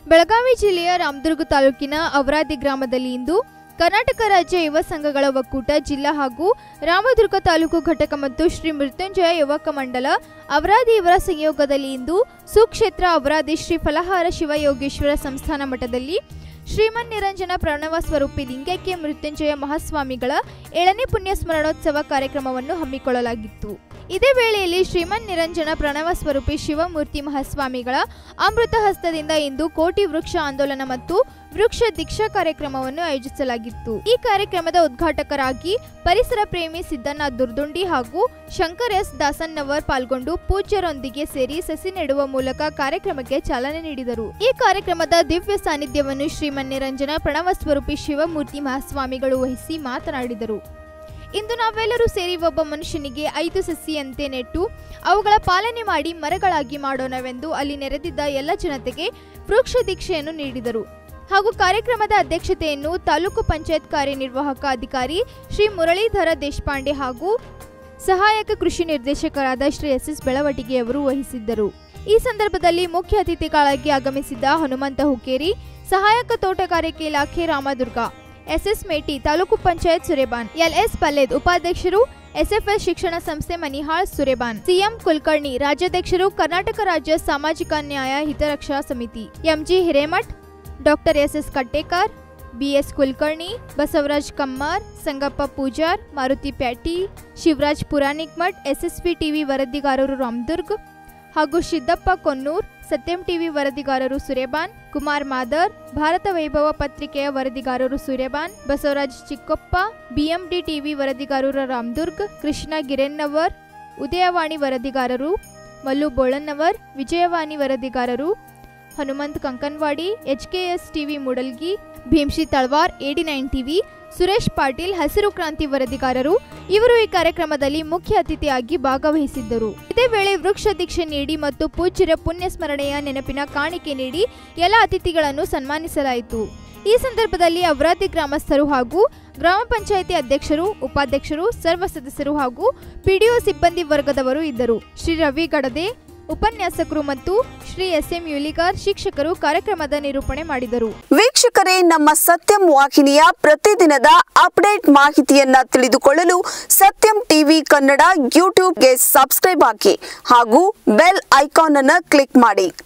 ಬೆಳಗಾವಿ ಜಿಲ್ಲೆಯ ರಾಮದುರ್ಗ ತಾಲೂಕಿನ ಅವರಾದಿ ಗ್ರಾಮದಲ್ಲಿ ಇಂದು ಕರ್ನಾಟಕ ರಾಜ್ಯ ಯುವ ಸಂಘಗಳ ಒಕ್ಕೂಟ ಜಿಲ್ಲಾ ಹಾಗೂ ರಾಮದುರ್ಗ ತಾಲೂಕು ಘಟಕ ಮತ್ತು ಶ್ರೀ ಮೃತ್ಯುಂಜಯ ಯುವಕ ಮಂಡಲ ಅವರಾದಿ ಇವರ ಸಂಯೋಗದಲ್ಲಿ ಇಂದು ಸುಕ್ಷೇತ್ರ ಅವರಾದಿ ಶ್ರೀ ಫಲಹಾರ ಶಿವಯೋಗೇಶ್ವರ ಸಂಸ್ಥಾನ ಮಠದಲ್ಲಿ ಶ್ರೀಮನ್ ನಿರಂಜನ ಪ್ರಣವ ಸ್ವರೂಪಿ ಲಿಂಗೈಕ್ಯ ಮೃತ್ಯುಂಜಯ ಮಹಾಸ್ವಾಮಿಗಳ ಏಳನೇ ಪುಣ್ಯ ಸ್ಮರಣೋತ್ಸವ ಕಾರ್ಯಕ್ರಮವನ್ನು ಹಮ್ಮಿಕೊಳ್ಳಲಾಗಿತ್ತು ಇದೇ ವೇಳೆಯಲ್ಲಿ ಶ್ರೀಮನ್ ನಿರಂಜನ ಪ್ರಣವ ಸ್ವರೂಪಿ ಶಿವಮೂರ್ತಿ ಮಹಾಸ್ವಾಮಿಗಳ ಅಮೃತ ಹಸ್ತದಿಂದ ಇಂದು ಕೋಟಿ ವೃಕ್ಷ ಆಂದೋಲನ ಮತ್ತು ವೃಕ್ಷ ದೀಕ್ಷಾ ಕಾರ್ಯಕ್ರಮವನ್ನು ಆಯೋಜಿಸಲಾಗಿತ್ತು ಈ ಕಾರ್ಯಕ್ರಮದ ಉದ್ಘಾಟಕರಾಗಿ ಪರಿಸರ ಪ್ರೇಮಿ ಸಿದ್ದಣ್ಣ ದುರ್ದುಂಡಿ ಹಾಗೂ ಶಂಕರ್ ಎಸ್ ದಾಸನ್ನವರ್ ಪಾಲ್ಗೊಂಡು ಪೂಜ್ಯರೊಂದಿಗೆ ಸೇರಿ ಸಸಿ ನೆಡುವ ಮೂಲಕ ಕಾರ್ಯಕ್ರಮಕ್ಕೆ ಚಾಲನೆ ನೀಡಿದರು ಈ ಕಾರ್ಯಕ್ರಮದ ದಿವ್ಯ ಸಾನ್ನಿಧ್ಯವನ್ನು ಶ್ರೀಮನ್ ನಿರಂಜನ ಪ್ರಣವ ಸ್ವರೂಪಿ ಶಿವಮೂರ್ತಿ ಮಹಾಸ್ವಾಮಿಗಳು ವಹಿಸಿ ಮಾತನಾಡಿದರು ಇಂದು ನಾವೆಲ್ಲರೂ ಸೇರಿ ಒಬ್ಬ ಮನುಷ್ಯನಿಗೆ ಐದು ಸಸಿಯಂತೆ ನೆಟ್ಟು ಅವುಗಳ ಪಾಲನೆ ಮಾಡಿ ಮರಗಳಾಗಿ ಮಾಡೋಣವೆಂದು ಅಲ್ಲಿ ನೆರೆದಿದ್ದ ಎಲ್ಲ ಜನತೆಗೆ ವೃಕ್ಷ ದೀಕ್ಷೆಯನ್ನು ನೀಡಿದರು ಹಾಗೂ ಕಾರ್ಯಕ್ರಮದ ಅಧ್ಯಕ್ಷತೆಯನ್ನು ತಾಲೂಕು ಪಂಚಾಯತ್ ಕಾರ್ಯನಿರ್ವಾಹಕ ಅಧಿಕಾರಿ ಶ್ರೀ ಮುರಳೀಧರ ದೇಶಪಾಂಡೆ ಹಾಗೂ ಸಹಾಯಕ ಕೃಷಿ ನಿರ್ದೇಶಕರಾದ ಶ್ರೀ ಎಸ್ ಎಸ್ ಬೆಳವಟಿಗೆಯವರು ವಹಿಸಿದ್ದರು ಈ ಸಂದರ್ಭದಲ್ಲಿ ಮುಖ್ಯ ಅತಿಥಿಗಳಾಗಿ ಆಗಮಿಸಿದ್ದ ಹನುಮಂತ ಹುಕೇರಿ ಸಹಾಯಕ ತೋಟಗಾರಿಕೆ ಇಲಾಖೆ ರಾಮದುರ್ಗ ಎಸ್ಎಸ್ ಮೇಟಿ ತಾಲೂಕು ಪಂಚಾಯತ್ ಸುರೇಬಾನ್ ಎಲ್ಎಸ್ ಪಲ್ಲೇದ್ ಉಪಾಧ್ಯಕ್ಷರು ಎಸ್ಎಫ್ಎಸ್ ಶಿಕ್ಷಣ ಸಂಸ್ಥೆ ಮನಿಹಾಳ್ ಸುರೇಬಾನ್ ಸಿಎಂ ಕುಲಕರ್ಣಿ ರಾಜ್ಯಾಧ್ಯಕ್ಷರು ಕರ್ನಾಟಕ ರಾಜ್ಯ ಸಾಮಾಜಿಕ ನ್ಯಾಯ ಹಿತರಕ್ಷಾ ಸಮಿತಿ MG Hiremath doctor S S Kattekar BS Kulkarni Basavaraj Kammar Sangappa Pujar Maruti Pyati Shivaraj Puranik Math SSP TV ವರದಿಗಾರರು ರಾಮದುರ್ಗ್ ಹಾಗೂ ಸಿದ್ದಪ್ಪ ಕೊನ್ನೂರ್ ಸತ್ಯಂ ಟಿವಿ ವರದಿಗಾರರು ಸುರೇಬಾನ್ ಕುಮಾರ್ ಮಾದರ್ ಭಾರತ ವೈಭವ ಪತ್ರಿಕೆಯ ವರದಿಗಾರರು ಸುರೇಬಾನ್ ಬಸವರಾಜ್ ಚಿಕ್ಕಪ್ಪ ಬಿಎಂಡಿ ಟಿವಿ ವರದಿಗಾರರು ರಾಮದುರ್ಗ್ ಕೃಷ್ಣ ಗಿರೆನ್ನವರ್ ಉದಯವಾಣಿ ವರದಿಗಾರರು ಮಲ್ಲು ಬೋಳನ್ನವರ್ ವಿಜಯವಾಣಿ ವರದಿಗಾರರು Hanumant Kankanwadi HKS TV Mudalgi Bhimshi Talwar AD nine TV Suresh Patil ಹಸಿರು ಕ್ರಾಂತಿ ವರದಿಗಾರರು ಇವರು ಈ ಕಾರ್ಯಕ್ರಮದಲ್ಲಿ ಮುಖ್ಯ ಅತಿಥಿಯಾಗಿ ಭಾಗವಹಿಸಿದ್ದರು ಇದೇ ವೇಳೆ ವೃಕ್ಷ ದೀಕ್ಷೆ ನೀಡಿ ಮತ್ತು ಪೂಜ್ಯರ ಪುಣ್ಯ ಸ್ಮರಣೆಯ ನೆನಪಿನ ಕಾಣಿಕೆ ನೀಡಿ ಎಲ್ಲ ಅತಿಥಿಗಳನ್ನು ಸನ್ಮಾನಿಸಲಾಯಿತು ಈ ಸಂದರ್ಭದಲ್ಲಿ ಅವರಾದಿ ಗ್ರಾಮಸ್ಥರು ಹಾಗೂ ಗ್ರಾಮ ಪಂಚಾಯಿತಿ ಅಧ್ಯಕ್ಷರು ಉಪಾಧ್ಯಕ್ಷರು ಸರ್ವ ಸದಸ್ಯರು ಹಾಗೂ ಪಿಡಿಒ ಸಿಬ್ಬಂದಿ ವರ್ಗದವರು ಇದ್ದರು ಶ್ರೀ ರವಿ ಗಡದೆ ಉಪನ್ಯಾಸಕರು ಮತ್ತು ಶ್ರೀ ಎಸ್ ಎಂ ಯುಲಿಗಾರ್ ಶಿಕ್ಷಕರು ಕಾರ್ಯಕ್ರಮದ ನಿರೂಪಣೆ ಮಾಡಿದರು ವೀಕ್ಷಕರೇ ನಮ್ಮ ಸತ್ಯಂ ವಾಹಿನಿಯ ಪ್ರತಿದಿನದ ಅಪ್ಡೇಟ್ ಮಾಹಿತಿಯನ್ನ ತಿಳಿದುಕೊಳ್ಳಲು ಸತ್ಯಂ ಟಿವಿ ಕನ್ನಡ ಯೂಟ್ಯೂಬ್ಗೆ ಸಬ್ಸ್ಕ್ರೈಬ್ ಹಾಕಿ ಹಾಗೂ ಬೆಲ್ ಐಕಾನ್ ಅನ್ನು ಕ್ಲಿಕ್ ಮಾಡಿ